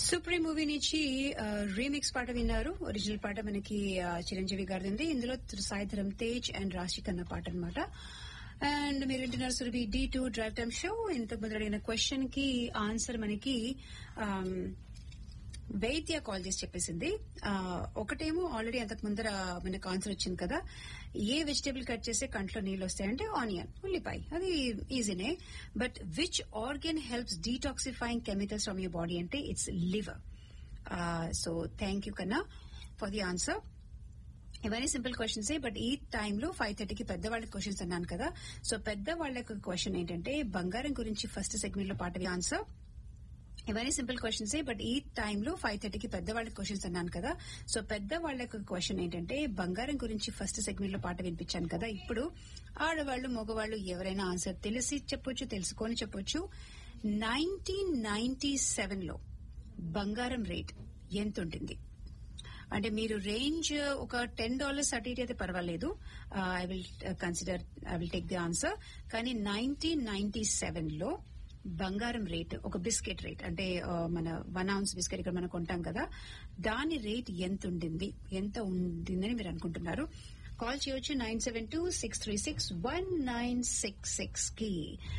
supreme movie నుంచి remix పాట విన్నారు ఒరిజినల్ పాట మనకి ఆ, చిరంజీవి గారిది ఉంది ఇందులో సాయిధరం తేజ్ అండ్ రాశి కన్న పాట అనమాట అండ్ మీరు వింటున్నారు Surabhi D two drive time show ఇంతకు ముందు అడిగిన క్వశ్చన్ కి ఆన్సర్ మనకి ఆమ్, వైద్య కాల్ చేసి చెప్పేసింది ఆ, ఒకటేమో ఆల్రెడీ అంతకు ముందర మనకు ఆన్సర్ వచ్చింది కదా ఏ వెజిటేబుల్ కట్ చేస్తే కంట్లో నీళ్ళు వస్తాయంటే ఆనియన్ ఉల్లిపాయ అది ఈజీనే but which organ helps detoxifying chemicals from your body అంటే it's liver so thank you కన్నా ఫర్ ది ఆన్సర్ ఇవన్నీ సింపుల్ క్వశ్చన్స్ బట్ ఈ టైంలో ఫైవ్ థర్టీకి పెద్దవాళ్ళకి క్వశ్చన్స్ అన్నాను కదా సో పెద్దవాళ్ళకి క్వశ్చన్ ఏంటంటే బంగారం గురించి ఫస్ట్ సెగ్మెంట్ లో పాట ఆన్సర్ ఇవన్నీ సింపుల్ క్వశ్చన్స్ బట్ ఈ టైంలో ఫైవ్ థర్టీకి పెద్దవాళ్ళకి క్వశ్చన్స్ అన్నాను కదా సో పెద్దవాళ్ళకి క్వశ్చన్ ఏంటంటే బంగారం గురించి ఫస్ట్ సెగ్మెంట్ లో పాట వినిపించాను కదా ఇప్పుడు ఆడవాళ్ళు మగవాళ్ళు ఎవరైనా ఆన్సర్ తెలిసి చెప్పొచ్చు తెలుసుకొని చెప్పొచ్చు నైన్టీన్ నైన్టీ సెవెన్ లో బంగారం రేట్ ఎంత ఉంటుంది అంటే మీరు రేంజ్ ఒక టెన్ డాలర్స్ అటు ఇటు అయితే పర్వాలేదు I will consider I will take the answer కానీ నైన్టీన్ నైన్టీ సెవెన్ లో బంగారం రేట్ ఒక బిస్కెట్ రేట్ అంటే ఆ, మన వన్ ఔన్స్ బిస్కెట్ ఇక్కడ మనం కొంటాం కదా దాని రేట్ ఎంత ఉండింది ఎంత ఉండిందని మీరు అనుకుంటున్నారు కాల్ చేయొచ్చు nine seven two six three six one nine six six కి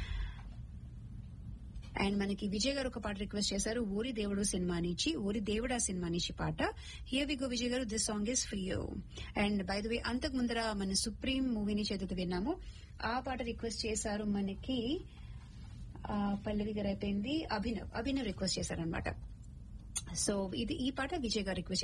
అండ్ మనకి విజయ్ గారు ఒక పాట రిక్వెస్ట్ చేశారు ఊరి దేవుడు సినిమా నుంచి ఊరి దేవుడా సినిమా నుంచి పాట here we go Vijay garu this song is for you and by the way అంతకు ముందర మన సుప్రీం మూవీ నుంచి ఎదుగు విన్నాము ఆ పాట రిక్వెస్ట్ చేశారు మనకి ఆ, పల్లవి గారు అయిపోయింది అభినవ్ అభినవ్ రిక్వెస్ట్ చేశారనమాట సో ఇది ఈ పాట విజయ్ గారు రిక్వెస్ట్